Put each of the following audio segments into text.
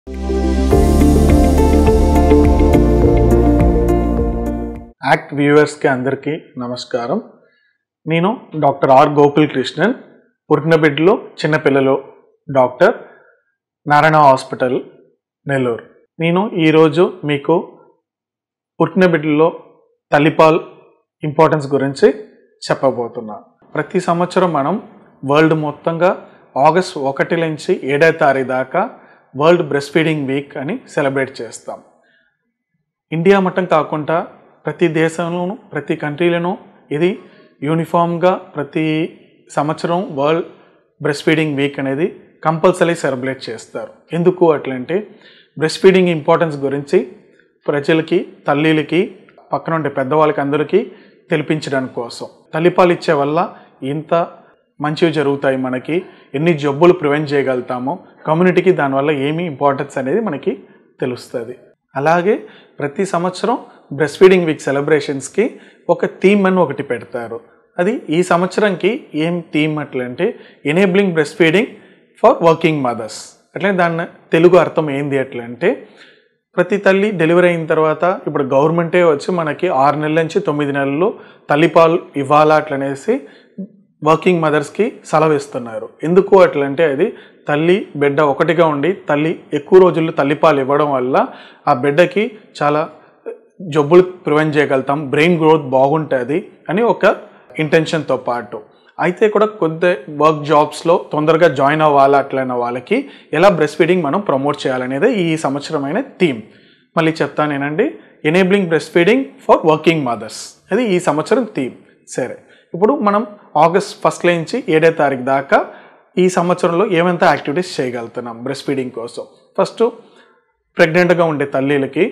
act వ్యూవర్స్కి అందరికీ నమస్కారం నేను డాక్టర్ ఆర్ గోకుల్ కృష్ణన్ పుట్టినబిడ్డలో చిన్నపిల్లలు డాక్టర్ నారాయణ హాస్పిటల్ నెల్లూరు నేను ఈరోజు మీకు పుట్టిన బిడ్డలో తల్లిపాల్ ఇంపార్టెన్స్ గురించి చెప్పబోతున్నాను ప్రతి సంవత్సరం మనం వరల్డ్ మొత్తంగా ఆగస్ట్ ఒకటి నుంచి ఏడో తారీఖు దాకా వరల్డ్ బ్రెస్ట్ ఫీడింగ్ వీక్ అని సెలబ్రేట్ చేస్తాం ఇండియా మట్టం కాకుండా ప్రతి దేశంలోనూ ప్రతి కంట్రీలోనూ ఇది యూనిఫామ్గా ప్రతి సంవత్సరం వరల్డ్ బ్రెస్ట్ ఫీడింగ్ వీక్ అనేది కంపల్సరీ సెలబ్రేట్ చేస్తారు ఎందుకు అట్లంటే బ్రెస్ట్ ఫీడింగ్ ఇంపార్టెన్స్ గురించి ప్రజలకి తల్లిలకి పక్కన ఉండే పెద్దవాళ్ళకి అందరికీ తెలిపించడానికి కోసం తల్లిపాలు ఇచ్చే వల్ల ఇంత మంచివి జరుగుతాయి మనకి ఎన్ని జబ్బులు ప్రివెంట్ చేయగలుగుతామో కమ్యూనిటీకి దానివల్ల ఏమి ఇంపార్టెన్స్ అనేది మనకి తెలుస్తుంది అలాగే ప్రతి సంవత్సరం బ్రెస్ట్ ఫీడింగ్ వీక్ సెలబ్రేషన్స్కి ఒక థీమ్ అని ఒకటి పెడతారు అది ఈ సంవత్సరంకి ఏం థీమ్ అట్లంటే enabling breastfeeding for working mothers అట్లే దాని తెలుగు అర్థం ఏంది అట్లంటే ప్రతి తల్లి డెలివరీ అయిన తర్వాత ఇప్పుడు గవర్నమెంటే వచ్చి మనకి ఆరు నెలల నుంచి తొమ్మిది నెలలు తల్లిపాలు ఇవ్వాలా అట్లనేసి వర్కింగ్ మదర్స్కి సెలవు ఇస్తున్నారు ఎందుకు అట్లంటే అది తల్లి బిడ్డ ఒకటిగా ఉండి తల్లి ఎక్కువ రోజులు తల్లిపాలు ఇవ్వడం వల్ల ఆ బిడ్డకి చాలా జబ్బులు ప్రివెంట్ చేయగలుగుతాం బ్రెయిన్ గ్రోత్ బాగుంటుంది అని ఒక ఇంటెన్షన్తో పాటు అయితే కూడా కొద్ది వర్క్ జాబ్స్లో తొందరగా జాయిన్ అవ్వాలి అట్లైన వాళ్ళకి ఎలా బ్రెస్ట్ ఫీడింగ్ మనం ప్రమోట్ చేయాలనేది ఈ సంవత్సరమైన థీమ్ మళ్ళీ చెప్తానేనండి enabling breastfeeding for working mothers అది ఈ సంవత్సరం థీమ్ సరే ఇప్పుడు మనం ఆగస్ట్ ఫస్ట్ నుంచి ఏడో తారీఖు దాకా ఈ సంవత్సరంలో ఏమంతా యాక్టివిటీస్ చేయగలుగుతున్నాం బ్రెస్ట్ ఫీడింగ్ కోసం ఫస్ట్ ప్రెగ్నెంట్గా ఉండే తల్లిలకి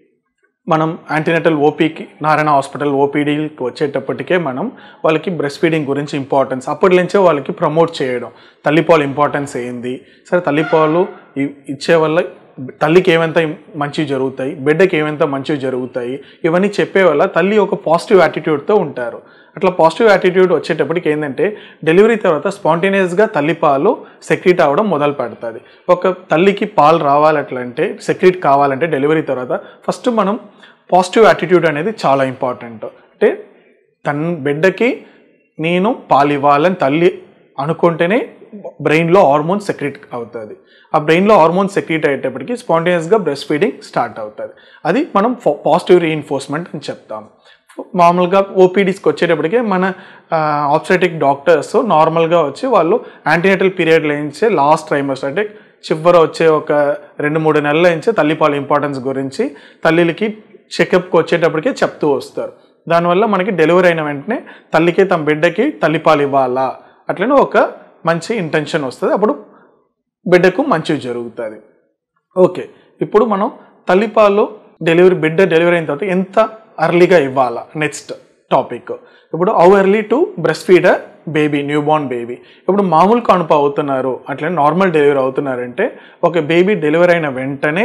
మనం యాంటీనటల్ ఓపీకి నారాయణ హాస్పిటల్ ఓపీడీకి వచ్చేటప్పటికే మనం వాళ్ళకి బ్రెస్ట్ ఫీడింగ్ గురించి ఇంపార్టెన్స్ అప్పటి నుంచే వాళ్ళకి ప్రమోట్ చేయడం తల్లిపాలు ఇంపార్టెన్స్ ఏంది సరే తల్లిపాలు ఇ- ఇచ్చే వల్ల తల్లికి ఏమంత మంచివి జరుగుతాయి బిడ్డకి ఏమంత మంచివి జరుగుతాయి ఇవన్నీ చెప్పే వల్ల తల్లి ఒక పాజిటివ్ యాటిట్యూడ్తో ఉంటారు అట్లా పాజిటివ్ యాటిట్యూడ్ వచ్చేటప్పటికి ఏంటంటే డెలివరీ తర్వాత స్పాంటేనియస్గా తల్లిపాలు సెక్రీట్ అవ్వడం మొదలు పెడుతుంది ఒక తల్లికి పాలు రావాలట్లంటే సెక్రీట్ కావాలంటే డెలివరీ తర్వాత ఫస్ట్ మనం పాజిటివ్ యాటిట్యూడ్ అనేది చాలా ఇంపార్టెంట్ అంటే తన బిడ్డకి నేను పాలు ఇవ్వాలని తల్లి అనుకుంటేనే బ్రెయిన్లో హార్మోన్ సెక్రీట్ అవుతుంది ఆ బ్రెయిన్లో హార్మోన్ సెక్రీట్ అయ్యేటప్పటికి స్పాంటేనియస్గా బ్రెస్ట్ ఫీడింగ్ స్టార్ట్ అవుతుంది అది మనం పాజిటివ్ రీఇన్ఫోర్స్మెంట్ అని చెప్తాం మామూలుగా ఓపీడీస్కి వచ్చేటప్పటికే మన ఆప్సెటిక్ డాక్టర్స్ నార్మల్గా వచ్చి వాళ్ళు యాంటీనేటల్ పీరియడ్లో నుంచి లాస్ట్ ట్రైమస్టర్ అంటే చివర వచ్చే ఒక రెండు మూడు నెలల నుంచి తల్లిపాల ఇంపార్టెన్స్ గురించి తల్లిలకి చెకప్కి వచ్చేటప్పటికే చెప్తూ వస్తారు దానివల్ల మనకి డెలివరీ అయిన వెంటనే తల్లికి తమ బిడ్డకి తల్లిపాలు ఇవ్వాలా అట్లనే ఒక మంచి ఇంటెన్షన్ వస్తుంది అప్పుడు బిడ్డకు మంచివి జరుగుతుంది ఓకే ఇప్పుడు మనం తల్లిపాలు డెలివరీ బిడ్డ డెలివరీ అయిన తర్వాత ఎంత అర్లీగా ఇవ్వాలా నెక్స్ట్ టాపిక్ ఇప్పుడు how early to breastfeed baby newborn baby ఇప్పుడు మామూలు కణుపు అవుతున్నారు అట్లనే నార్మల్ డెలివరీ అవుతున్నారంటే ఒక బేబీ డెలివరీ అయిన వెంటనే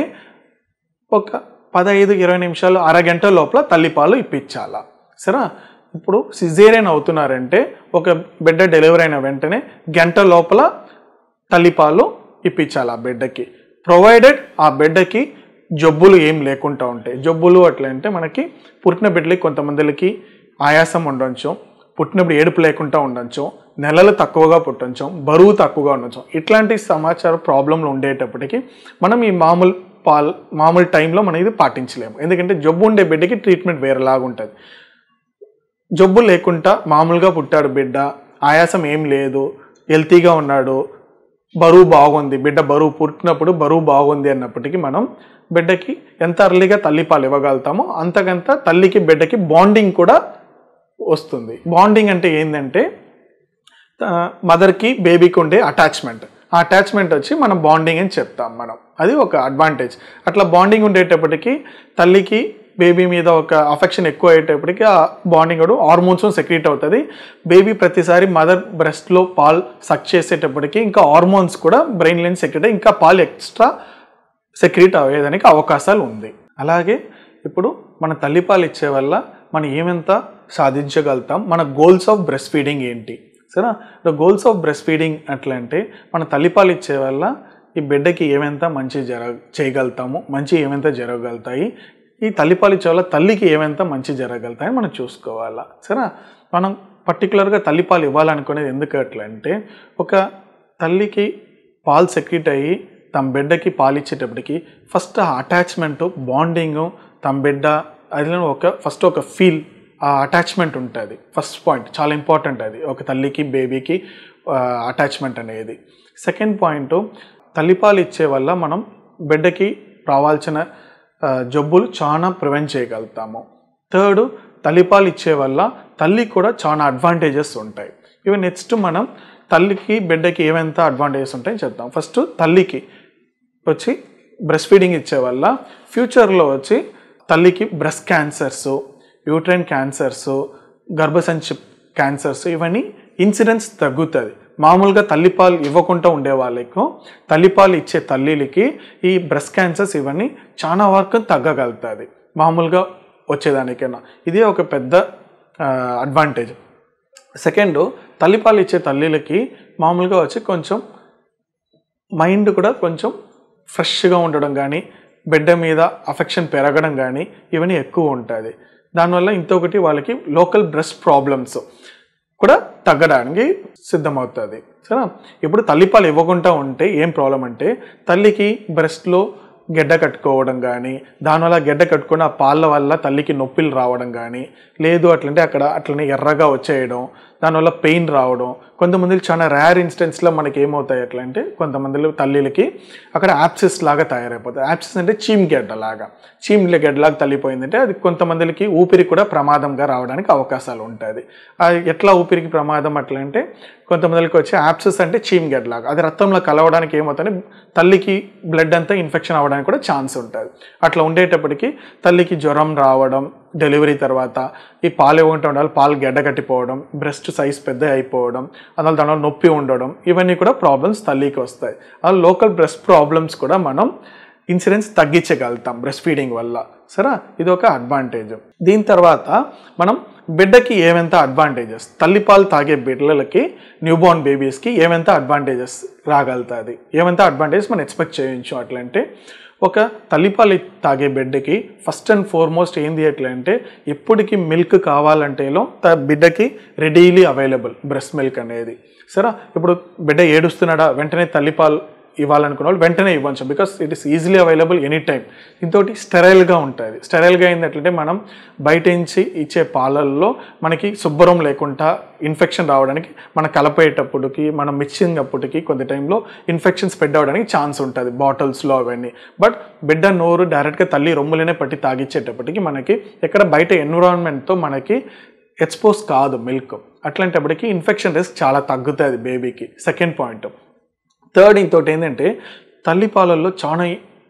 ఒక పదహైదు ఇరవై నిమిషాలు అరగంట లోపల తల్లిపాలు ఇప్పించాలా సరే ఇప్పుడు సిజేరియన్ అవుతున్నారంటే ఒక బిడ్డ డెలివరీ అయిన వెంటనే గంట లోపల తల్లిపాలు ఇప్పించాలి ఆ బిడ్డకి ప్రొవైడెడ్ ఆ బిడ్డకి జబ్బులు ఏం లేకుండా ఉంటాయి జబ్బులు అట్లా అంటే మనకి పుట్టిన బిడ్డలకి కొంతమందికి ఆయాసం ఉండొచ్చు పుట్టినప్పుడు ఏడుపు లేకుండా ఉండొచ్చు నెలలు తక్కువగా పుట్టొచ్చు బరువు తక్కువగా ఉండొచ్చు ఇట్లాంటి సమాచార ప్రాబ్లంలు ఉండేటప్పటికి మనం ఈ మామూలు పాల్ మామూలు టైంలో మనం ఇది పాటించలేము ఎందుకంటే జబ్బు ఉండే బిడ్డకి ట్రీట్మెంట్ వేరేలాగా ఉంటుంది జబ్బు లేకుండా మామూలుగా పుట్టాడు బిడ్డ ఆయాసం ఏం లేదు హెల్తీగా ఉన్నాడు బరువు బాగుంది బిడ్డ బరువు పుట్టినప్పుడు బరువు బాగుంది అన్నప్పటికీ మనం బిడ్డకి ఎంత అర్లీగా తల్లిపాలు ఇవ్వగలుగుతామో అంతకంత తల్లికి బిడ్డకి బాండింగ్ కూడా వస్తుంది బాండింగ్ అంటే ఏంటంటే మదర్కి బేబీకి ఉండే అటాచ్మెంట్ ఆ అటాచ్మెంట్ వచ్చి మనం బాండింగ్ అని చెప్తాం మనం అది ఒక అడ్వాంటేజ్ అట్లా బాండింగ్ ఉండేటప్పటికి తల్లికి బేబీ మీద ఒక అఫెక్షన్ ఎక్కువ అయ్యేటప్పటికి ఆ బాండింగ్ కూడా హార్మోన్స్ సెక్రీట్ అవుతుంది బేబీ ప్రతిసారి మదర్ బ్రెస్ట్లో పాలు సక్ చేసేటప్పటికి ఇంకా హార్మోన్స్ కూడా బ్రెయిన్ లేని సెక్రీట్ ఇంకా పాలు ఎక్స్ట్రా సెక్రీట్ అయ్యేదానికి అవకాశాలు ఉంది అలాగే ఇప్పుడు మన తల్లిపాలు ఇచ్చే వల్ల మనం ఏమెంత సాధించగలుగుతాం మన గోల్స్ ఆఫ్ బ్రెస్ట్ ఫీడింగ్ ఏంటి సరే the goals of breastfeeding అట్లా అంటే మన తల్లిపాలు ఇచ్చే వల్ల ఈ బిడ్డకి ఏమెంత మంచి జర చేయగలుగుతాము మంచి ఏమెంత జరగగలుగుతాయి ఈ తల్లిపాలు ఇచ్చే వల్ల తల్లికి ఏమెంత మంచి జరగగలుగుతాయని మనం చూసుకోవాలా సరే మనం పర్టికులర్గా తల్లిపాలు ఇవ్వాలనుకునేది ఎందుకు అట్లా అంటే ఒక తల్లికి పాలు సెక్రెట్ అయ్యి తమ బిడ్డకి పాలు ఇచ్చేటప్పటికి ఫస్ట్ ఆ అటాచ్మెంట్ బాండింగ్ తమ బిడ్డ అది ఒక ఫస్ట్ ఒక ఫీల్ ఆ అటాచ్మెంట్ ఉంటుంది ఫస్ట్ పాయింట్ చాలా ఇంపార్టెంట్ అది ఒక తల్లికి బేబీకి అటాచ్మెంట్ అనేది సెకండ్ పాయింట్ తల్లిపాలు ఇచ్చే వల్ల మనం బిడ్డకి రావాల్సిన ఆ, జబ్బులు చాలా ప్రివెంట్ చేయగలుగుతాము థర్డ్ తల్లిపాలు ఇచ్చే వల్ల తల్లికి కూడా చాలా అడ్వాంటేజెస్ ఉంటాయి ఇవి నెక్స్ట్ మనం తల్లికి బిడ్డకి ఏమెంత అడ్వాంటేజెస్ ఉంటాయని చెప్తాం ఫస్ట్ తల్లికి వచ్చి బ్రెస్ట్ ఫీడింగ్ ఇచ్చే వల్ల ఫ్యూచర్లో వచ్చి తల్లికి బ్రెస్ట్ క్యాన్సర్స్ యూట్రైన్ క్యాన్సర్స్ గర్భసంచి క్యాన్సర్స్ ఇవన్నీ ఇన్సిడెన్స్ తగ్గుతుంది మామూలుగా తల్లిపాలు ఇవ్వకుండా ఉండే వాళ్ళకు తల్లిపాలు ఇచ్చే తల్లిలకి ఈ బ్రెస్ట్ క్యాన్సర్స్ ఇవన్నీ చాలా వరకు తగ్గగలుగుతుంది మామూలుగా వచ్చేదానికైనా ఇది ఒక పెద్ద అడ్వాంటేజ్ సెకండ్ తల్లిపాలు ఇచ్చే తల్లిలకి మామూలుగా వచ్చి కొంచెం మైండ్ కూడా కొంచెం ఫ్రెష్గా ఉండడం కానీ బిడ్డ మీద అఫెక్షన్ పెరగడం కానీ ఇవన్నీ ఎక్కువ ఉంటుంది దానివల్ల ఇంకొకటి వాళ్ళకి లోకల్ బ్రెస్ట్ ప్రాబ్లమ్స్ కూడా తగ్గడానికి సిద్ధమవుతుంది సరే ఇప్పుడు తల్లిపాలు ఇవ్వకుండా ఉంటే ఏం ప్రాబ్లం అంటే తల్లికి బ్రెస్ట్లో గెడ్డ కట్టుకోవడం కానీ దానివల్ల గెడ్డ కట్టుకుని ఆ పాల వల్ల తల్లికి నొప్పిలు రావడం కానీ లేదు అట్లంటే అక్కడ అట్లనే ఎర్రగా వచ్చేయడం దానివల్ల పెయిన్ రావడం కొంతమందికి చాలా రేర్ ఇన్స్టెన్స్లో మనకి ఏమవుతాయి ఎట్లా అంటే కొంతమంది తల్లిలకి అక్కడ యాప్సిస్ లాగా తయారైపోతాయి యాప్సిస్ అంటే చీమ్ గెడ్డ లాగా చీమ్ గెడ్డలాగా తల్లిపోయిందంటే అది కొంతమందికి ఊపిరి కూడా ప్రమాదంగా రావడానికి అవకాశాలు ఉంటుంది అది ఎట్లా ఊపిరికి ప్రమాదం అట్లా అంటే కొంతమందికి వచ్చే యాప్సిస్ అంటే చీమ్ గెడ్డలాగా అది రక్తంలో కలవడానికి ఏమవుతుంది తల్లికి బ్లడ్ అంతా ఇన్ఫెక్షన్ అవ్వడానికి కూడా ఛాన్స్ ఉంటుంది అట్లా ఉండేటప్పటికి తల్లికి జ్వరం రావడం డెలివరీ తర్వాత ఈ పాలు ఇవ్వకుండా ఉండాలి పాలు గడ్డ కట్టిపోవడం బ్రెస్ట్ సైజ్ పెద్ద అయిపోవడం అందువల్ల దానివల్ల నొప్పి ఉండడం ఇవన్నీ కూడా ప్రాబ్లమ్స్ తల్లికి వస్తాయి ఆ లోకల్ బ్రెస్ట్ ప్రాబ్లమ్స్ కూడా మనం ఇన్సిడెన్స్ తగ్గించగలుగుతాం బ్రెస్ట్ ఫీడింగ్ వల్ల సరే ఇది ఒక అడ్వాంటేజ్ దీని తర్వాత మనం బిడ్డకి ఏమెంత అడ్వాంటేజెస్ తల్లిపాలు తాగే బిడ్డలకి న్యూబోర్న్ బేబీస్కి ఏమెంత అడ్వాంటేజెస్ రాగలుగుతుంది ఏమెంత అడ్వాంటేజెస్ మనం ఎక్స్పెక్ట్ చేయొచ్చు అట్లంటే ఒక తల్లిపాలు తాగే బిడ్డకి ఫస్ట్ అండ్ ఫార్మోస్ట్ ఏంది ఎట్లా అంటే ఎప్పటికి మిల్క్ కావాలంటేలో త బిడ్డకి రెడీలీ అవైలబుల్ బ్రెస్ట్ మిల్క్ అనేది సరే ఇప్పుడు బిడ్డ ఏడుస్తున్నాడా వెంటనే తల్లిపాలు ఇవ్వాలనుకున్న వాళ్ళు వెంటనే ఇవ్వచ్చు because it is easily available any time ఇంకోటి స్టెరైల్గా ఉంటుంది స్టెరైల్గా ఏంటంటే మనం బయట నుంచి ఇచ్చే పాలల్లో మనకి శుభ్రం లేకుండా ఇన్ఫెక్షన్ రావడానికి మనం కలపేటప్పటికి మనం మిక్సింగ్ అప్పటికి కొద్ది టైంలో ఇన్ఫెక్షన్ స్ప్రెడ్ అవ్వడానికి ఛాన్స్ ఉంటుంది బాటిల్స్లో అవన్నీ బట్ బిడ్డ నోరు డైరెక్ట్గా తల్లి రొమ్ములనే పట్టి తాగిచ్చేటప్పటికి మనకి ఎక్కడ బయట ఎన్విరాన్మెంట్తో మనకి ఎక్స్పోజ్ కాదు మిల్క్ అట్లాంటప్పటికి ఇన్ఫెక్షన్ రిస్క్ చాలా తగ్గుతుంది బేబీకి సెకండ్ పాయింట్ థర్డ్ ఇంకోటి ఏంటంటే తల్లిపాలల్లో చాలా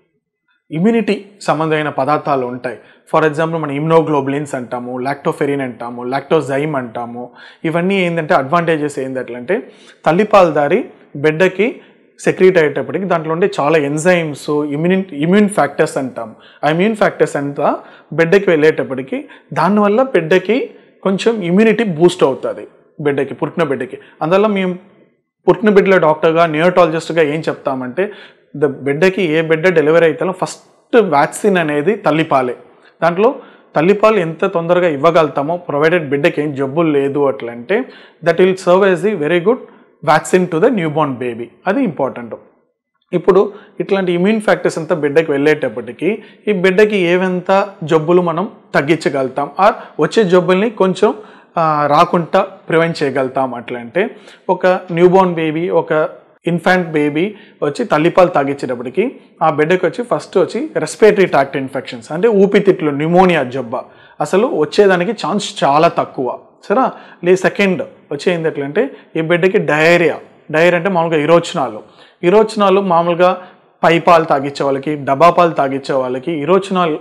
ఇమ్యూనిటీ సంబంధమైన పదార్థాలు ఉంటాయి ఫర్ ఎగ్జాంపుల్ మనం ఇమ్నోగ్లోబులిన్స్ అంటాము లాక్టోఫెరిన్ అంటాము లాక్టోజైమ్ అంటాము ఇవన్నీ ఏంటంటే అడ్వాంటేజెస్ ఏంటంటే తల్లిపాలు దారి బిడ్డకి సెక్రీట్ అయ్యేటప్పటికి దాంట్లో ఉండే చాలా ఎంజైమ్స్ ఇమ్యూన్ ఇమ్యూన్ ఫ్యాక్టర్స్ అంటాం ఆ ఇమ్యూన్ ఫ్యాక్టర్స్ అంతా బిడ్డకి వెళ్ళేటప్పటికి దానివల్ల బిడ్డకి కొంచెం ఇమ్యూనిటీ బూస్ట్ అవుతుంది బిడ్డకి పుట్టిన బిడ్డకి అందువల్ల మేము పుట్టిన బిడ్డల డాక్టర్గా న్యూరోటాలజిస్ట్గా ఏం చెప్తామంటే ద బిడ్డకి ఏ బిడ్డ డెలివరీ అవుతాలో ఫస్ట్ వ్యాక్సిన్ అనేది తల్లిపాలే దాంట్లో తల్లిపాలు ఎంత తొందరగా ఇవ్వగలుగుతామో ప్రొవైడెడ్ బిడ్డకి ఏం జబ్బులు లేదు అట్లా అంటే that will serve as the very good vaccine to the newborn baby అది ఇంపార్టెంట్ ఇప్పుడు ఇట్లాంటి ఇమ్యూన్ ఫ్యాక్టర్స్ అంతా బిడ్డకి వెళ్ళేటప్పటికి ఈ బిడ్డకి ఏవెంత జబ్బులు మనం తగ్గించగలుగుతాం ఆర్ వచ్చే జబ్బుల్ని కొంచెం ఆ, రాకుండా ప్రివెంట్ చేయగలుగుతాం అట్లా అంటే ఒక న్యూబోర్న్ బేబీ ఒక ఇన్ఫాంట్ బేబీ వచ్చి తల్లిపాలు తాగించేటప్పటికి ఆ బిడ్డకి వచ్చి ఫస్ట్ వచ్చి రెస్పిరేటరీ ట్రాక్ట్ ఇన్ఫెక్షన్స్ అంటే ఊపిరితిత్తులు న్యూమోనియా జబ్బ అసలు వచ్చేదానికి ఛాన్స్ చాలా తక్కువ సరే లే సెకండ్ వచ్చే ఏంటి ఎట్లా అంటే ఈ బిడ్డకి డయేరియా డయేరియా అంటే మామూలుగా ఇరోచనాలు ఇరోచనాలు మామూలుగా పై పాలు తాగించే వాళ్ళకి డబ్బా పాలు తాగించే వాళ్ళకి ఇరోచనాలు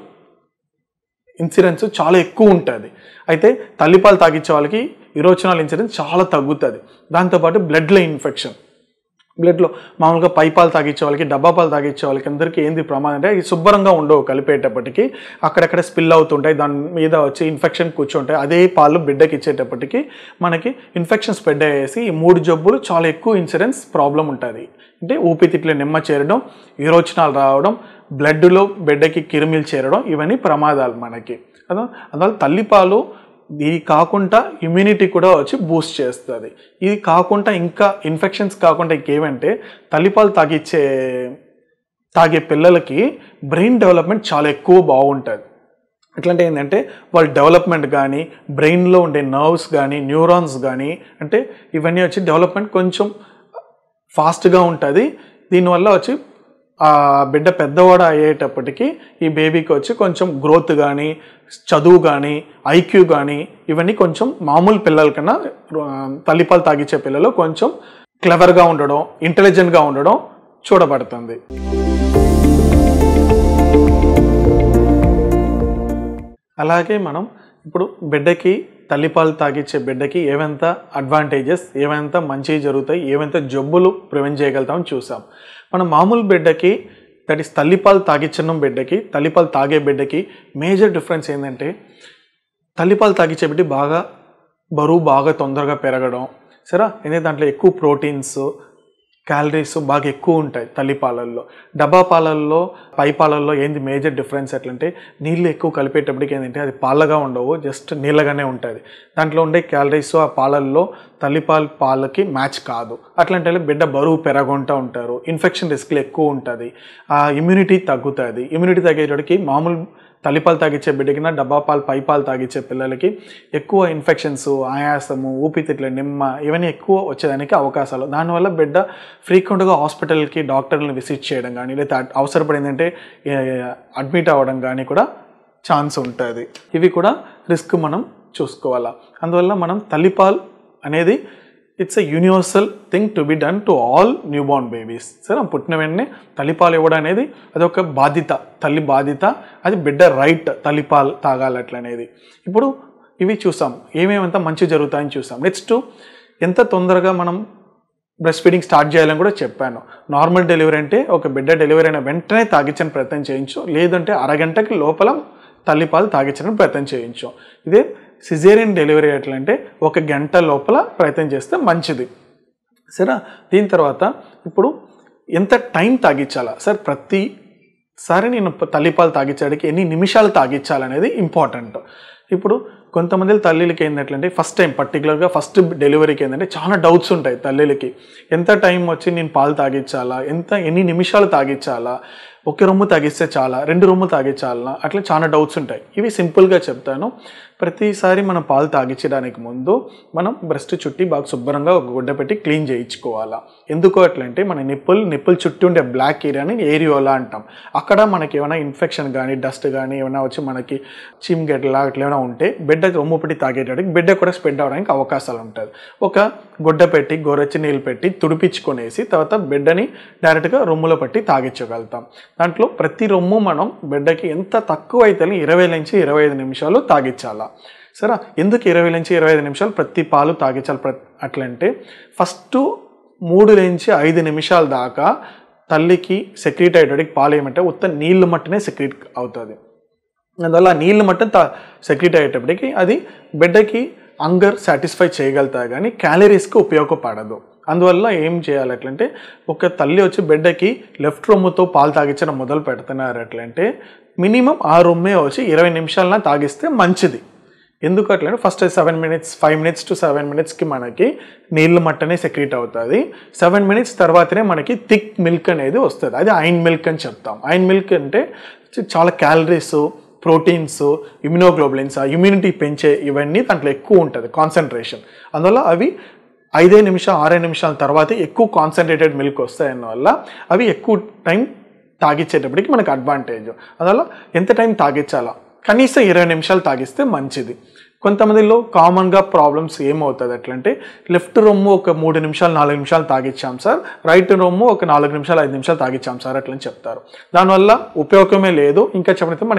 ఇన్సిడెన్స్ చాలా ఎక్కువ ఉంటుంది అయితే తల్లిపాలు తాగించే వాళ్ళకి ఇరోచనాల్ ఇన్సిడెన్స్ చాలా తగ్గుతుంది దాంతోపాటు బ్లడ్లో ఇన్ఫెక్షన్ బ్లడ్లో మామూలుగా పై పాలు తాగించే వాళ్ళకి డబ్బా పాలు తాగించే వాళ్ళకి అందరికీ ఏంది ప్రమాదం అంటే అవి శుభ్రంగా ఉండవు కలిపేటప్పటికి అక్కడక్కడ స్పిల్ అవుతుంటాయి దాని మీద వచ్చి ఇన్ఫెక్షన్ కూర్చుంటాయి అదే పాలు బిడ్డకి ఇచ్చేటప్పటికి మనకి ఇన్ఫెక్షన్ స్ప్రెడ్ అయ్యేసి ఈ మూడు జబ్బులు చాలా ఎక్కువ ఇన్సిడెన్స్ ప్రాబ్లం ఉంటుంది అంటే ఊపితిట్లో నిమ్మ చేరడం విరోచనాలు రావడం బ్లడ్లో బిడ్డకి కిరిమిలు చేరడం ఇవన్నీ ప్రమాదాలు మనకి కదా అందువల్ల తల్లిపాలు ఇది కాకుండా ఇమ్యూనిటీ కూడా వచ్చి బూస్ట్ చేస్తుంది ఇది కాకుండా ఇంకా ఇన్ఫెక్షన్స్ కాకుండా ఇంకేమంటే తల్లిపాలు తాగిచ్చే తాగే పిల్లలకి బ్రెయిన్ డెవలప్మెంట్ చాలా ఎక్కువ బాగుంటుంది ఎట్లంటే ఏంటంటే వాళ్ళ డెవలప్మెంట్ కానీ బ్రెయిన్లో ఉండే నర్వ్స్ కానీ న్యూరాన్స్ కానీ అంటే ఇవన్నీ వచ్చి డెవలప్మెంట్ కొంచెం ఫాస్ట్గా ఉంటుంది దీనివల్ల వచ్చి ఆ బిడ్డ పెద్దవాడు అయ్యేటప్పటికి ఈ బేబీకి వచ్చి కొంచెం గ్రోత్ కానీ చదువు కానీ ఐక్యూ కానీ ఇవన్నీ కొంచెం మామూలు పిల్లల కన్నా ఆ, తల్లిపాలు తాగించే పిల్లలు కొంచెం క్లెవర్గా ఉండడం ఇంటెలిజెంట్గా ఉండడం చూడబడుతుంది అలాగే మనం ఇప్పుడు బిడ్డకి తల్లిపాలు తాగించే బిడ్డకి ఏవెంత అడ్వాంటేజెస్ ఏవెంత మంచి జరుగుతాయి ఏవెంత జబ్బులు ప్రివెంట్ చేయగలుగుతామని చూసాం మనం మామూలు బిడ్డకి దట్ ఈస్ తల్లిపాలు తాగించడం బిడ్డకి తల్లిపాలు తాగే బిడ్డకి మేజర్ డిఫరెన్స్ ఏంటంటే తల్లిపాలు తాగించే బిడ్డ బాగా బరువు బాగా తొందరగా పెరగడం సరే ఎందుకంటే దాంట్లో ఎక్కువ ప్రోటీన్స్ క్యాలరీస్ బాగా ఎక్కువ ఉంటాయి తల్లి పాలల్లో డబ్బా పాలల్లో పై పాలల్లో ఏంది మేజర్ డిఫరెన్స్ ఎట్లంటే నీళ్ళు ఎక్కువ కలిపేటప్పటికి ఏంటంటే అది పాలగా ఉండవు జస్ట్ నీళ్ళగానే ఉంటుంది దాంట్లో ఉండే క్యాలరీస్ ఆ పాలల్లో తల్లిపాల పాలకి మ్యాచ్ కాదు అట్లాంటి వాళ్ళు బిడ్డ బరువు పెరగొంటూ ఉంటారు ఇన్ఫెక్షన్ రిస్క్లు ఎక్కువ ఉంటుంది ఆ ఇమ్యూనిటీ తగ్గుతుంది ఇమ్యూనిటీ తగ్గేటప్పటికి మామూలు తల్లిపాలు తాగించే బిడ్డకి డబ్బా పాలు పై పాలు తాగించే పిల్లలకి ఎక్కువ ఇన్ఫెక్షన్స్ ఆయాసము ఊపిరితిత్తుల నిమ్మ ఇవన్నీ ఎక్కువ వచ్చేదానికి అవకాశాలు దానివల్ల బిడ్డ ఫ్రీక్వెంట్గా హాస్పిటల్కి డాక్టర్లను విజిట్ చేయడం కానీ లేదా అవసరపడిందంటే అడ్మిట్ అవ్వడం కానీ కూడా ఛాన్స్ ఉంటుంది ఇవి కూడా రిస్క్ మనం చూసుకోవాలా అందువల్ల మనం తల్లిపాలు అనేది it's a universal thing to be done to all newborn babies సరే పుట్టిన వెంటనే తల్లిపాలు ఇవ్వడం అనేది అదొక బాధ్యత తల్లి బాధ్యత అది బిడ్డ రైట్ తల్లిపాలు తాగాలి అట్లా అనేది ఇప్పుడు ఇవి చూసాం ఏమేమంతా మంచి జరుగుతాయని చూసాం నెక్స్ట్ ఎంత తొందరగా మనం బ్రెస్ట్ ఫీడింగ్ స్టార్ట్ చేయాలని కూడా చెప్పాను నార్మల్ డెలివరీ అంటే ఒక బిడ్డ డెలివరీ అయిన వెంటనే తాగించని ప్రయత్నం చేయించు లేదంటే అరగంటకి లోపల తల్లిపాలు తాగించడానికి ప్రయత్నం చేయించు ఇదే సిజేరియన్ డెలివరీ ఎట్లంటే ఒక గంట లోపల ప్రయత్నం చేస్తే మంచిది సరే దీని తర్వాత ఇప్పుడు ఎంత టైం తాగించాలా సార్ ప్రతి సారి నేను తల్లిపాలు తాగించడానికి ఎన్ని నిమిషాలు తాగించాలనేది ఇంపార్టెంట్ ఇప్పుడు కొంతమంది తల్లిలకి ఏంటంటే ఫస్ట్ టైం పర్టికులర్గా ఫస్ట్ డెలివరీకి ఏంటంటే చాలా డౌట్స్ ఉంటాయి తల్లిలకి ఎంత టైం వచ్చి నేను పాలు తాగించాలా ఎంత ఎన్ని నిమిషాలు తాగించాలా ఒక రొమ్ము తాగిస్తే చాలా రెండు రొమ్ము తాగించాలా అట్లా చాలా డౌట్స్ ఉంటాయి ఇవి సింపుల్గా చెప్తాను ప్రతిసారి మనం పాలు తాగించడానికి ముందు మనం బ్రెస్ట్ చుట్టి బాగా శుభ్రంగా ఒక గుడ్డ పెట్టి క్లీన్ చేయించుకోవాలా ఎందుకు అట్లంటే మన నిప్పుల్ నిప్పుల్ చుట్టూ ఉండే బ్లాక్ ఏరియాని ఏరియోలా అంటాం అక్కడ మనకి ఏమైనా ఇన్ఫెక్షన్ కానీ డస్ట్ కానీ ఏమైనా వచ్చి మనకి చీమ్ గడ్డలా అట్లా ఏమైనా ఉంటే బిడ్డ రొమ్ము పెట్టి తాగేటప్పుడు బిడ్డ కూడా స్ప్రెడ్ అవడానికి అవకాశాలు ఉంటుంది ఒక గుడ్డ పెట్టి గోరెచ్చి నీళ్ళు పెట్టి తుడిపించుకొనేసి తర్వాత బిడ్డని డైరెక్ట్గా రొమ్ములో పెట్టి తాగించగలుగుతాం దాంట్లో ప్రతి రొమ్ము మనం బిడ్డకి ఎంత తక్కువ అయితే ఇరవై నుంచి ఇరవై ఐదు నిమిషాలు తాగించాలా సరే ఎందుకు ఇరవై నుంచి ఇరవై ఐదు నిమిషాలు ప్రతి పాలు తాగించాలి ప్ర అట్లంటే ఫస్ట్ మూడు నుంచి ఐదు నిమిషాల దాకా తల్లికి సెక్రీట్ అయ్యేటడికి పాలు ఏమంటే ఉత్త నీళ్ళు మట్టునే సెక్రీట్ అవుతుంది అందువల్ల ఆ నీళ్ళు మట్టం తా సెక్రీట్ అయ్యేటప్పటికి అది బిడ్డకి అంగర్ సాటిస్ఫై చేయగలుగుతాయి కానీ క్యాలరీస్కి ఉపయోగపడదు అందువల్ల ఏం చేయాలి అట్లంటే ఒక తల్లి వచ్చి బిడ్డకి లెఫ్ట్ రొమ్ముతో పాలు తాగించడం మొదలు పెడుతున్నారు అట్లంటే మినిమం ఆ రొమ్మే వచ్చి ఇరవై నిమిషాలన తాగిస్తే మంచిది ఎందుకు అట్లంటే first seven minutes five minutes to seven మినిట్స్కి మనకి నీళ్ళు మట్టనే సెక్రీట్ అవుతుంది సెవెన్ మినిట్స్ తర్వాతనే మనకి థిక్ మిల్క్ అనేది వస్తుంది అది ఐన్ మిల్క్ అని చెప్తాం ఐన్ మిల్క్ అంటే చాలా క్యాలరీస్ ప్రోటీన్స్ ఇమ్యునోగ్లోబులిన్స్ ఇమ్యూనిటీ పెంచే ఇవన్నీ దాంట్లో ఎక్కువ ఉంటుంది కాన్సన్ట్రేషన్ అందువల్ల అవి ఐదే నిమిషాలు ఆరే నిమిషాల తర్వాత ఎక్కువ కాన్సన్ట్రేటెడ్ మిల్క్ వస్తాయన్న వల్ల అవి ఎక్కువ టైం తాగించేటప్పటికి మనకు అడ్వాంటేజ్ అందువల్ల ఎంత టైం తాగించాలా కనీసం ఇరవై నిమిషాలు తాగిస్తే మంచిది కొంతమందిలో కామన్గా ప్రాబ్లమ్స్ ఏమవుతుంది ఎట్లంటే లెఫ్ట్ రొమ్ము ఒక మూడు నిమిషాలు నాలుగు నిమిషాలు తాగిచ్చాం సార్ రైట్ రొమ్ము ఒక నాలుగు నిమిషాలు ఐదు నిమిషాలు తాగిచ్చాం సార్ అట్లని చెప్తారు దానివల్ల ఉపయోగమే లేదు ఇంకా చెప్పితే మనకి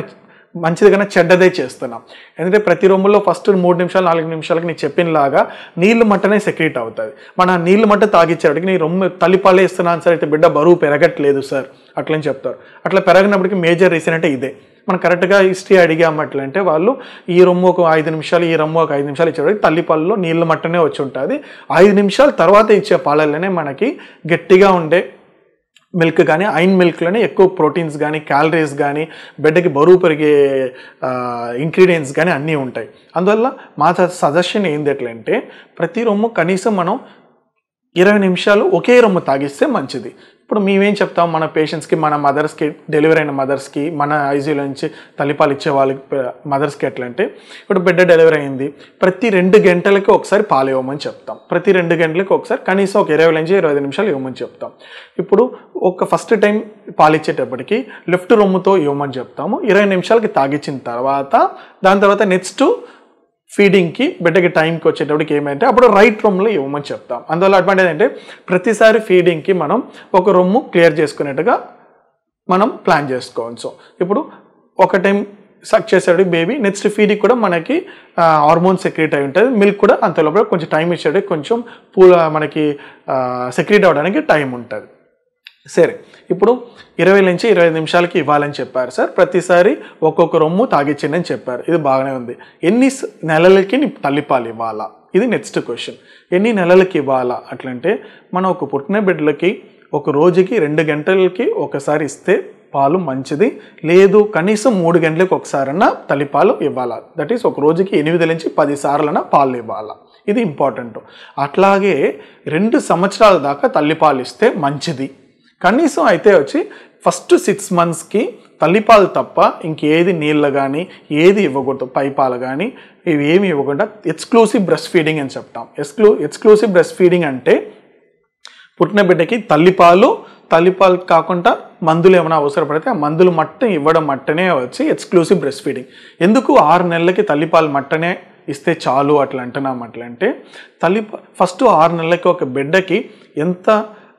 మంచిది కన్నా చెడ్డదే చేస్తున్నాం ఎందుకంటే ప్రతి రొమ్ములో ఫస్ట్ మూడు నిమిషాలు నాలుగు నిమిషాలకి నీకు చెప్పినలాగా నీళ్ళు మట్టనే సెక్రెట్ అవుతుంది మన ఆ నీళ్ళు మట్ట తాగిచ్చేవాడికి నీ రొమ్ము తల్లిపాలే ఇస్తున్నాను సార్ అయితే బిడ్డ బరువు పెరగట్లేదు సార్ అట్లని చెప్తారు అట్లా పెరగనప్పటికీ మేజర్ రీజన్ అంటే ఇదే మనం కరెక్ట్గా హిస్టరీ అడిగామట్లంటే వాళ్ళు ఈ రొమ్ము ఒక ఐదు నిమిషాలు ఈ రొమ్ము ఒక ఐదు నిమిషాలు ఇచ్చేవాడికి తల్లిపాలలో నీళ్ళ మట్టనే వచ్చి ఉంటుంది ఐదు నిమిషాల తర్వాత ఇచ్చే పాలల్లోనే మనకి గట్టిగా ఉండే మిల్క్ కానీ ఐన్ మిల్క్లోనే ఎక్కువ ప్రోటీన్స్ కానీ క్యాలరీస్ కానీ బిడ్డకి బరువు పెరిగే ఇంగ్రీడియంట్స్ కానీ అన్నీ ఉంటాయి అందువల్ల మా సజెషన్ ఏంది ఎట్లంటే ప్రతి రొమ్ము కనీసం మనం ఇరవై నిమిషాలు ఒకే రొమ్ము తాగిస్తే మంచిది ఇప్పుడు మేమేం చెప్తాం మన పేషెంట్స్కి మన మదర్స్కి డెలివరీ అయిన మదర్స్కి మన ఐసీయూలో నుంచి తల్లిపాలు ఇచ్చే వాళ్ళకి మదర్స్కి ఎట్లా అంటే ఇప్పుడు బిడ్డ డెలివరీ అయింది ప్రతి రెండు గంటలకి ఒకసారి పాలు ఇవ్వమని చెప్తాం ప్రతి రెండు గంటలకి ఒకసారి కనీసం ఒక ఇరవై నుంచి ఇరవై ఐదు నిమిషాలు ఇవ్వమని చెప్తాం ఇప్పుడు ఒక ఫస్ట్ టైం పాలు ఇచ్చేటప్పటికి లెఫ్ట్ రొమ్ముతో ఇవ్వమని చెప్తాము ఇరవై నిమిషాలకి తాగిచ్చిన తర్వాత దాని తర్వాత నెక్స్ట్ ఫీడింగ్కి బిడ్డకి టైంకి వచ్చేటప్పటికి ఏమైతే అప్పుడు రైట్ రొమ్లో ఇవ్వమని చెప్తాం అందువల్ల అడ్వాంటేజ్ అంటే ప్రతిసారి ఫీడింగ్కి మనం ఒక రొమ్ము క్లియర్ చేసుకునేట్టుగా మనం ప్లాన్ చేసుకోవచ్చు ఇప్పుడు ఒక టైం సక్ చేసేటప్పుడు బేబీ నెక్స్ట్ ఫీడింగ్ కూడా మనకి హార్మోన్ సెక్రెట్ అయి ఉంటుంది మిల్క్ కూడా అంత లోపల కొంచెం టైం ఇచ్చేటప్పుడు కొంచెం పూల మనకి సెక్రెట్ అవ్వడానికి టైం ఉంటుంది సరే ఇప్పుడు ఇరవై నుంచి ఇరవై నిమిషాలకి ఇవ్వాలని చెప్పారు సార్ ప్రతిసారి ఒక్కొక్క రొమ్ము తాగిచ్చిండి అని చెప్పారు ఇది బాగానే ఉంది ఎన్ని స- నెలలకి నీ తల్లిపాలు ఇవ్వాలా ఇది నెక్స్ట్ క్వశ్చన్ ఎన్ని నెలలకి ఇవ్వాలా అట్లంటే మనం ఒక పుట్టిన బిడ్డలకి ఒక రోజుకి రెండు గంటలకి ఒకసారి ఇస్తే పాలు మంచిది లేదు కనీసం మూడు గంటలకు ఒకసారన్నా తల్లిపాలు ఇవ్వాలా దట్ ఈస్ ఒక రోజుకి ఎనిమిది నుంచి పది సార్లన్నా పాలు ఇవ్వాలా ఇది ఇంపార్టెంట్ అట్లాగే రెండు సంవత్సరాల దాకా తల్లిపాలు ఇస్తే మంచిది కనీసం అయితే వచ్చి ఫస్ట్ సిక్స్ మంత్స్కి తల్లిపాలు తప్ప ఇంకేది నీళ్ళు కానీ ఏది ఇవ్వకూడదు పైపాలు కానీ ఇవి ఏమి ఇవ్వకుండా ఎక్స్క్లూసివ్ బ్రెస్ట్ ఫీడింగ్ అని చెప్తాం ఎక్స్క్లూ ఎక్స్క్లూసివ్ బ్రెస్ట్ ఫీడింగ్ అంటే పుట్టిన బిడ్డకి తల్లిపాలు తల్లిపాలు కాకుండా మందులు ఏమైనా అవసరపడితే ఆ మందులు మట్టం ఇవ్వడం మట్టనే వచ్చి ఎక్స్క్లూసివ్ బ్రెస్ట్ ఫీడింగ్ ఎందుకు ఆరు నెలలకి తల్లిపాలు మట్టనే ఇస్తే చాలు అట్లా అంటున్నాం అట్లా అంటే తల్లి ఫస్ట్ ఆరు నెలలకి ఒక బిడ్డకి ఎంత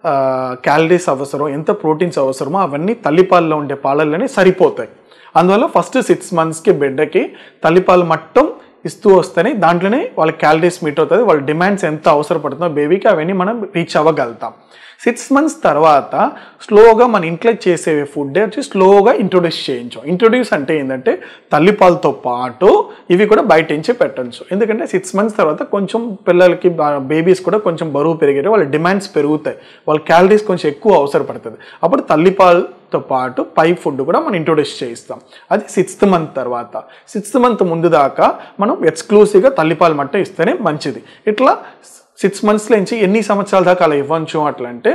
క్యాలరీస్ అవసరం ఎంత ప్రోటీన్స్ అవసరమో అవన్నీ తల్లిపాలలో ఉండే పాలల్లోనే సరిపోతాయి అందువల్ల ఫస్ట్ సిక్స్ మంత్స్కి బిడ్డకి తల్లిపాలు మట్టం ఇస్తూ వస్తేనే దాంట్లోనే వాళ్ళ క్యాలరీస్ మీట్ అవుతుంది వాళ్ళ డిమాండ్స్ ఎంత అవసరపడుతుందో బేబీకి అవన్నీ మనం రీచ్ అవ్వగలుగుతాం సిక్స్ మంత్స్ తర్వాత స్లోగా మన ఇంట్లో చేసే ఫుడ్ వచ్చి స్లోగా ఇంట్రొడ్యూస్ చేయించాం ఇంట్రొడ్యూస్ అంటే ఏంటంటే తల్లిపాలతో పాటు ఇవి కూడా బయట నుంచి పెట్టచ్చు ఎందుకంటే సిక్స్ మంత్స్ తర్వాత కొంచెం పిల్లలకి బేబీస్ కూడా కొంచెం బరువు పెరిగేట వాళ్ళ డిమాండ్స్ పెరుగుతాయి వాళ్ళ క్యాలరీస్ కొంచెం ఎక్కువ అవసరపడుతుంది అప్పుడు తల్లిపాలతో పాటు పై ఫుడ్ కూడా మనం ఇంట్రొడ్యూస్ చేయిస్తాం అది సిక్స్త్ మంత్ తర్వాత సిక్స్త్ మంత్ ముందు దాకా మనం ఎక్స్క్లూసివ్గా తల్లిపాలు మట్ట ఇస్తేనే మంచిది ఇట్లా సిక్స్ మంత్స్ నుంచి ఎన్ని సంవత్సరాల దాకా అలా ఇవ్వచ్చు అట్లా అంటే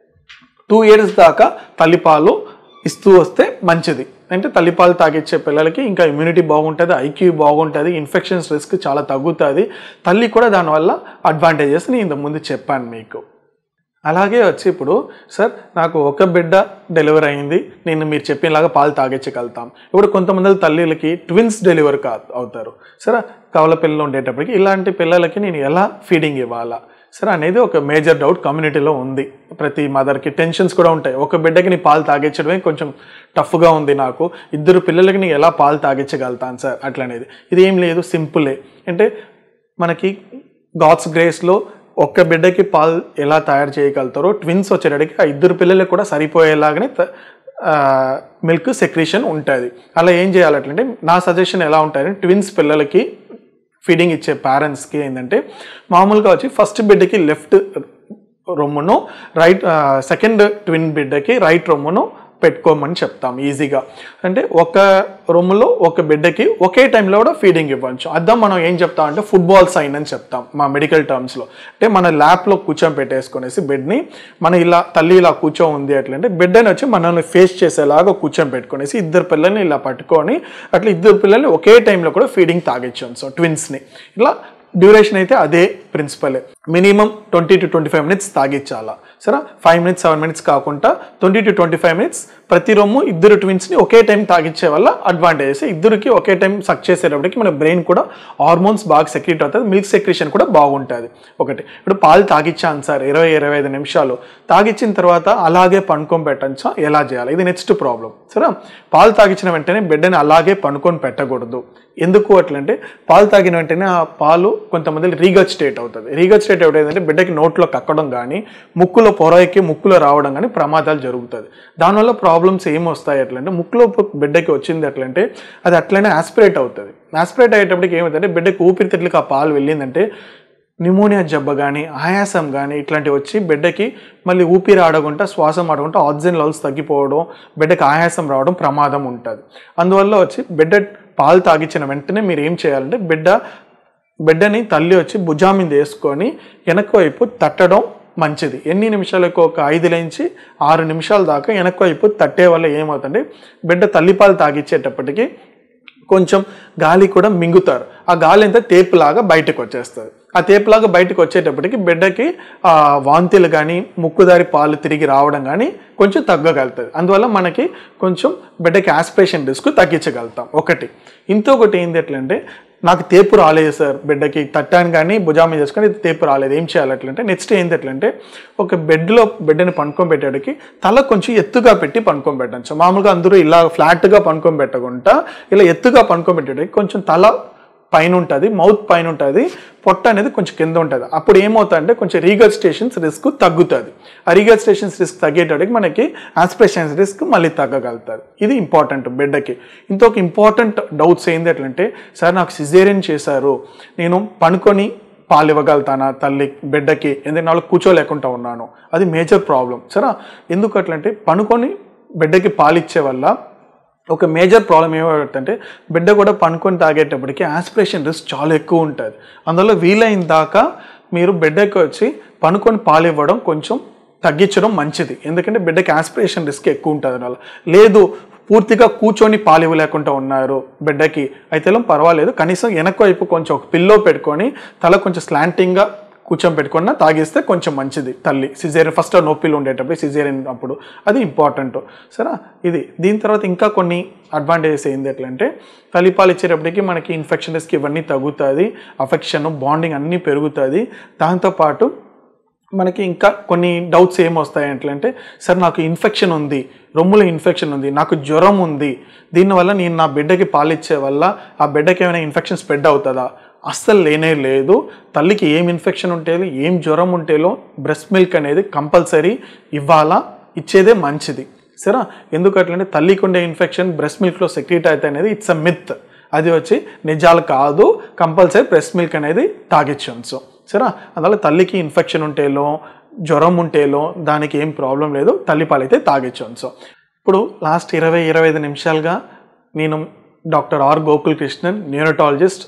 టూ ఇయర్స్ దాకా తల్లిపాలు ఇస్తూ వస్తే మంచిది అంటే తల్లిపాలు తాగిచ్చే పిల్లలకి ఇంకా ఇమ్యూనిటీ బాగుంటుంది ఐక్యూ బాగుంటుంది ఇన్ఫెక్షన్స్ రిస్క్ చాలా తగ్గుతుంది తల్లి కూడా దానివల్ల అడ్వాంటేజెస్ నేను ఇంతకుముందు చెప్పాను మీకు అలాగే వచ్చి ఇప్పుడు సార్ నాకు ఒక బిడ్డ డెలివరీ అయింది నేను మీరు చెప్పినలాగా పాలు తాగించగలుగుతాం ఇప్పుడు కొంతమంది తల్లిలకి ట్విన్స్ డెలివరీ కా అవుతారు సరే కవల పిల్లలు ఉండేటప్పటికి ఇలాంటి పిల్లలకి నేను ఎలా ఫీడింగ్ ఇవ్వాలా సరే అనేది ఒక మేజర్ డౌట్ కమ్యూనిటీలో ఉంది ప్రతి మదర్కి టెన్షన్స్ కూడా ఉంటాయి ఒక బిడ్డకి నీ పాలు తాగించడమే కొంచెం టఫ్గా ఉంది నాకు ఇద్దరు పిల్లలకి నేను ఎలా పాలు తాగించగలుగుతాను సార్ అట్లా అనేది ఇది ఏం లేదు సింపులే అంటే మనకి గాడ్స్ గ్రేస్లో ఒక్క బిడ్డకి పాలు ఎలా తయారు చేయగలుగుతారో ట్విన్స్ వచ్చేటప్పటికి ఆ ఇద్దరు పిల్లలకు కూడా సరిపోయేలాగానే మిల్క్ సెక్రీషన్ ఉంటుంది అలా ఏం చేయాలంటే నా సజెషన్ ఎలా ఉంటాయంటే ట్విన్స్ పిల్లలకి ఫీడింగ్ ఇచ్చే పేరెంట్స్కి ఏంటంటే మామూలుగా వచ్చి ఫస్ట్ బిడ్డకి లెఫ్ట్ రొమ్మును రైట్ సెకండ్ ట్విన్ బిడ్డకి రైట్ రొమ్మును పెట్టుకోమని చెప్తాం ఈజీగా అంటే ఒక రొమ్ములో ఒక బిడ్డకి ఒకే టైంలో కూడా ఫీడింగ్ ఇవ్వచ్చు అర్థం మనం ఏం చెప్తాం అంటే ఫుట్బాల్ సైన్ అని చెప్తాం మా మెడికల్ టర్మ్స్లో అంటే మన ల్యాప్లో కూర్చొని పెట్టేసుకునేసి బెడ్ని మన ఇలా తల్లి ఇలా కూర్చో ఉంది అట్లంటే బిడ్డని వచ్చి మనల్ని ఫేస్ చేసేలాగా కూర్చొని పెట్టుకునేసి ఇద్దరు పిల్లల్ని ఇలా పట్టుకొని అట్లా ఇద్దరు పిల్లల్ని ఒకే టైంలో కూడా ఫీడింగ్ తాగించాం సో ట్విన్స్ని ఇలా డ్యూరేషన్ అయితే అదే ప్రిన్సిపలే minimum twenty to twenty five minutes తాగించాలా సరే ఫైవ్ మినిట్స్ సెవెన్ మినిట్స్ కాకుండా twenty to twenty five minutes ప్రతి రొమ్ము ఇద్దరు ట్విన్స్ని ఒకే టైం తాగిచ్చే వల్ల అడ్వాంటేజెస్ ఇద్దరికి ఒకే టైం సక్ చేసేటప్పటికి మన బ్రెయిన్ కూడా హార్మోన్స్ బాగా సెక్రెట్ అవుతుంది మిల్క్ సెక్రేషన్ కూడా బాగుంటుంది ఒకటి ఇప్పుడు పాలు తాగిచ్చాను సార్ ఇరవై ఇరవై ఐదు నిమిషాలు తాగిచ్చిన తర్వాత అలాగే పండుకొని పెట్టచ్చా ఎలా చేయాలి ఇది నెక్స్ట్ ప్రాబ్లం సరే పాలు తాగించిన వెంటనే బిడ్డని అలాగే పండుకొని పెట్టకూడదు ఎందుకు అట్లంటే పాలు తాగిన వెంటనే ఆ పాలు కొంతమంది రీగల్ స్టేట్ అవుతుంది రీగల్ స్టేట్ అవుతుందంటే బిడ్డకి నోట్లో కక్కడం కానీ ముక్కులో పొర ఎక్కి ముక్కులో రావడం కానీ ప్రమాదాలు జరుగుతుంది దానివల్ల ప్రాబ్లమ్స్ ఏం వస్తాయి ఎట్లంటే ముక్కులో బిడ్డకి వచ్చింది ఎట్లంటే అది అట్లనే ఆస్పిరేట్ అవుతుంది ఆస్పిరేట్ అయ్యేటప్పటికి ఏమవుతుందంటే బిడ్డకి ఊపిరితిత్తులకి ఆ పాలు వెళ్ళిందంటే న్యూమోనియా జబ్బ కానీ ఆయాసం కానీ ఇట్లాంటివి వచ్చి బిడ్డకి మళ్ళీ ఊపిరి ఆడకుండా శ్వాసం ఆడకుండా ఆక్సిజన్ లెవెల్స్ తగ్గిపోవడం బిడ్డకి ఆయాసం రావడం ప్రమాదం ఉంటుంది అందువల్ల వచ్చి బిడ్డ పాలు తాగించిన వెంటనే మీరు ఏం చేయాలంటే బిడ్డ బిడ్డని తల్లి వచ్చి భుజా మీద వేసుకొని వెనక వైపు తట్టడం మంచిది ఎన్ని నిమిషాలకు ఒక ఐదు నుంచి ఆరు నిమిషాల దాకా వెనక వైపు తట్టే వల్ల ఏమవుతుంది బిడ్డ తల్లిపాలు తాగిచ్చేటప్పటికి కొంచెం గాలి కూడా మింగుతారు ఆ గాలి అంతా తేపులాగా బయటకు వచ్చేస్తుంది ఆ తేపులాగా బయటకు వచ్చేటప్పటికి బిడ్డకి ఆ వాంతులు కానీ ముక్కుదారి పాలు తిరిగి రావడం కానీ కొంచెం తగ్గగలుగుతుంది అందువల్ల మనకి కొంచెం బిడ్డకి ఆస్పిరేషన్ రిస్క్ తగ్గించగలుగుతాం ఒకటి ఇంకొకటి ఏంటి ఎట్లంటే నాకు తేపు రాలేదు సార్ బిడ్డకి తట్టాను కానీ భుజా మీద చేసుకొని ఇది తేపు రాలేదు ఏం చేయాలి అట్లంటే నెక్స్ట్ ఏంటి ఎట్లంటే ఒక బెడ్లో బిడ్డని పండుకొని పెట్టడానికి తల కొంచెం ఎత్తుగా పెట్టి పండుకొని పెట్టచ్చు మామూలుగా అందరూ ఇలా ఫ్లాట్గా పండుకొని పెట్టకుండా ఇలా ఎత్తుగా పండుకొని పెట్టడానికి కొంచెం తల పైన ఉంటుంది మౌత్ పైన ఉంటుంది పొట్ట అనేది కొంచెం కింద ఉంటుంది అప్పుడు ఏమవుతుందంటే కొంచెం రీగల్ స్టేషన్స్ రిస్క్ తగ్గుతుంది ఆ రీగల్ స్టేషన్స్ రిస్క్ తగ్గేటప్పటికి మనకి ఆస్పిరేషన్స్ రిస్క్ మళ్ళీ తగ్గగలుగుతుంది ఇది ఇంపార్టెంట్ బిడ్డకి ఇంకొక ఇంపార్టెంట్ డౌట్స్ ఏంది ఎట్లంటే సార్ నాకు సిజేరియన్ చేశారు నేను పనుకొని పాలు ఇవ్వగలుగుతానా తల్లి బిడ్డకి ఎందుకంటే నాలో కూర్చోలేకుండా ఉన్నాను అది మేజర్ ప్రాబ్లం సరే ఎందుకు అట్లంటే పనుకొని బిడ్డకి పాలు ఇచ్చే వల్ల ఒక మేజర్ ప్రాబ్లం ఏమవుతుందంటే బిడ్డ కూడా పనుకొని తాగేటప్పటికి ఆస్పిరేషన్ రిస్క్ చాలా ఎక్కువ ఉంటుంది అందులో వీలైన దాకా మీరు బిడ్డకి వచ్చి పనుకొని పాలు ఇవ్వడం కొంచెం తగ్గించడం మంచిది ఎందుకంటే బిడ్డకి ఆస్పిరేషన్ రిస్క్ ఎక్కువ ఉంటుంది దానివల్ల లేదు పూర్తిగా కూర్చొని పాలు ఇవ్వలేకుండా ఉన్నారు బిడ్డకి అయితే పర్వాలేదు కనీసం వెనక వైపు కొంచెం ఒక పిల్లో పెట్టుకొని తల కొంచెం స్లాంటింగ్గా కూర్చొని పెట్టుకున్నా తాగిస్తే కొంచెం మంచిది తల్లి సిజేరియన్ ఫస్ట్ నొప్పిలు ఉండేటప్పుడు సిజేరియన్ అప్పుడు అది ఇంపార్టెంట్ సరే ఇది దీని తర్వాత ఇంకా కొన్ని అడ్వాంటేజెస్ ఏంది ఎట్లా అంటే తల్లిపాలు ఇచ్చేటప్పటికి మనకి ఇన్ఫెక్షన్ రిస్క్ ఇవన్నీ తగ్గుతుంది అఫెక్షన్ బాండింగ్ అన్నీ పెరుగుతుంది దాంతోపాటు మనకి ఇంకా కొన్ని డౌట్స్ ఏమొస్తాయి అంటే సార్ నాకు ఇన్ఫెక్షన్ ఉంది రొమ్ములో ఇన్ఫెక్షన్ ఉంది నాకు జ్వరం ఉంది దీనివల్ల నేను నా బిడ్డకి పాలిచ్చే వల్ల ఆ బిడ్డకి ఏమైనా ఇన్ఫెక్షన్ స్ప్రెడ్ అవుతుందా అస్సలు లేనే లేదు తల్లికి ఏం ఇన్ఫెక్షన్ ఉంటేదో ఏం జ్వరం ఉంటేలో బ్రెస్ట్ మిల్క్ అనేది కంపల్సరీ ఇవ్వాలా ఇచ్చేదే మంచిది సరే ఎందుకంటే తల్లికి ఉండే ఇన్ఫెక్షన్ బ్రెస్ట్ మిల్క్లో సెక్రీట్ అయితే అనేది ఇట్స్ అ మిత్ అది వచ్చి నిజాలు కాదు కంపల్సరీ బ్రెస్ట్ మిల్క్ అనేది తాగించచ్చు సరే అందువల్ల తల్లికి ఇన్ఫెక్షన్ ఉంటేలో జ్వరం ఉంటేలో దానికి ఏం ప్రాబ్లం లేదు తల్లిపాలు అయితే తాగించవచ్చు ఇప్పుడు లాస్ట్ ఇరవై ఇరవై ఐదు నిమిషాలుగా నేను doctor R Gokul Krishnan neonatologist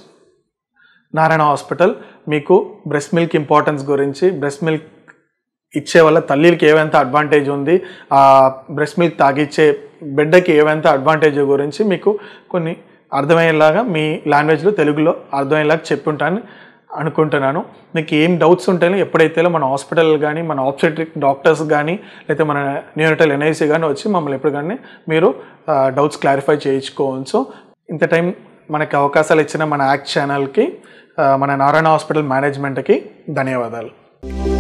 Narayana hospital మీకు బ్రెస్ట్ మిల్క్ ఇంపార్టెన్స్ గురించి బ్రెస్ట్ మిల్క్ ఇచ్చే వల్ల తల్లికి ఏవైతే అడ్వాంటేజ్ ఉంది ఆ బ్రెస్ట్ మిల్క్ తాగిచ్చే బిడ్డకి ఏవైతే అడ్వాంటేజ్ గురించి మీకు కొన్ని అర్థమయ్యేలాగా మీ లాంగ్వేజ్లో తెలుగులో అర్థమయ్యేలాగా చెప్పుంటాను అనుకుంటున్నాను మీకు ఏం డౌట్స్ ఉంటాయో ఎప్పుడైతే మన హాస్పిటల్ కానీ మన ఆప్సెట్రిక్ డాక్టర్స్ కానీ లేకపోతే మన న్యూరటల్ ఎన్ఐసి కానీ వచ్చి మమ్మల్ని ఎప్పుడు కానీ మీరు డౌట్స్ క్లారిఫై చేయించుకోవచ్చు ఇంత టైం మనకి అవకాశాలు ఇచ్చిన మన యాక్ట్ ఛానల్కి మన నారాయణ హాస్పిటల్ మేనేజ్మెంట్కి ధన్యవాదాలు